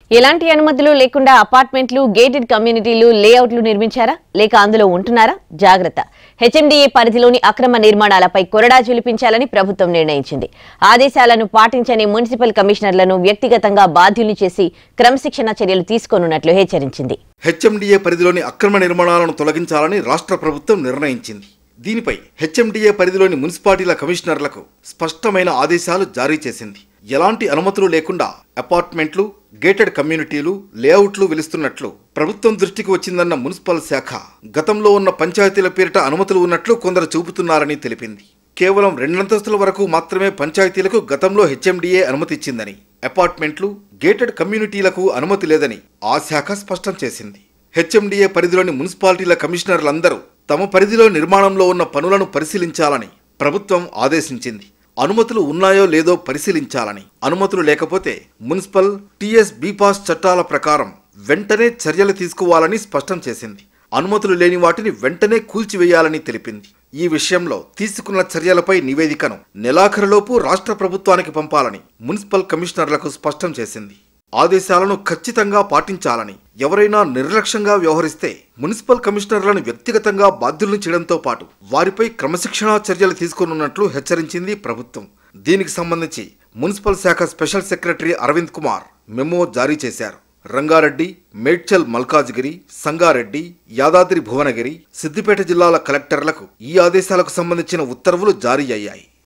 ఎలాంటి అనుమతులు లేకుండా అపార్ట్మెంట్లు గేటెడ్ కమ్యూనిటీలు లేఅవుట్లు నిర్మించారా లేక అందులో ఉంటున్నారా జాగ్రత్త హెచ్ఎండిఏ పరిధిలోని అక్రమ నిర్మాణాలపై కొరడా చూపించాలని ప్రభుత్వం నిర్ణయించింది ఆదేశాలను పాటించని మున్సిపల్ కమిషనర్లను వ్యక్తిగతంగా బాధ్యుల్ని చేసి క్రమశిక్షణ చర్యలు తీసుకోనున్నట్లు హెచ్చరించింది హెచ్ఎండిఏ పరిధిలోని అక్రమ నిర్మాణాలను తొలగించాలని రాష్ట్ర ప్రభుత్వం నిర్ణయించింది దీనిపై హెచ్ఎండిఏ పరిధిలోని మున్సిపాలిటీల కమిషనర్లకు స్పష్టమైన ఆదేశాలు జారీ చేసింది ఎలాంటి అనుమతులు లేకుండా అపార్ట్మెంట్లు గేటెడ్ కమ్యూనిటీలు లేఅవుట్లు వెలుస్తున్నట్లు ప్రభుత్వం దృష్టికి వచ్చిందన్న మున్సిపల్ శాఖ గతంలో ఉన్న పంచాయతీల పేరిట అనుమతులు ఉన్నట్లు కొందరు చూపుతున్నారని తెలిపింది కేవలం రెండంతస్తుల వరకు మాత్రమే పంచాయతీలకు గతంలో హెచ్ఎండిఏ అనుమతి ఇచ్చిందని అపార్ట్మెంట్లు గేటెడ్ కమ్యూనిటీలకు అనుమతి లేదని ఆ శాఖ స్పష్టం చేసింది హెచ్ఎండిఏ పరిధిలోని మున్సిపాలిటీల కమిషనర్లందరూ తమ పరిధిలో నిర్మాణంలో ఉన్న పనులను పరిశీలించాలని ప్రభుత్వం ఆదేశించింది అనుమతులు ఉన్నాయో లేదో పరిశీలించాలని అనుమతులు లేకపోతే మున్సిపల్ టీఎస్ బీపాస్ చట్టాల ప్రకారం వెంటనే చర్యలు తీసుకోవాలని స్పష్టం చేసింది అనుమతులు లేని వాటిని వెంటనే కూల్చివేయాలని తెలిపింది ఈ విషయంలో తీసుకున్న చర్యలపై నివేదికను నెలాఖరులోపు రాష్ట్ర ప్రభుత్వానికి పంపాలని మున్సిపల్ కమిషనర్లకు స్పష్టం చేసింది ఆదేశాలను ఖచ్చితంగా పాటించాలని ఎవరైనా నిర్లక్ష్యంగా వ్యవహరిస్తే మున్సిపల్ కమిషనర్లను వ్యక్తిగతంగా బాధ్యులను చేయడంతో పాటు వారిపై క్రమశిక్షణా చర్యలు తీసుకోనున్నట్లు హెచ్చరించింది ప్రభుత్వం దీనికి సంబంధించి మున్సిపల్ శాఖ special secretary Arvind Kumar memo జారీ చేశారు రంగారెడ్డి మేడ్చల్ మల్కాజ్గిరి సంగారెడ్డి యాదాద్రి భువనగిరి సిద్దిపేట జిల్లాల కలెక్టర్లకు ఈ ఆదేశాలకు సంబంధించిన ఉత్తర్వులు జారీ అయ్యాయి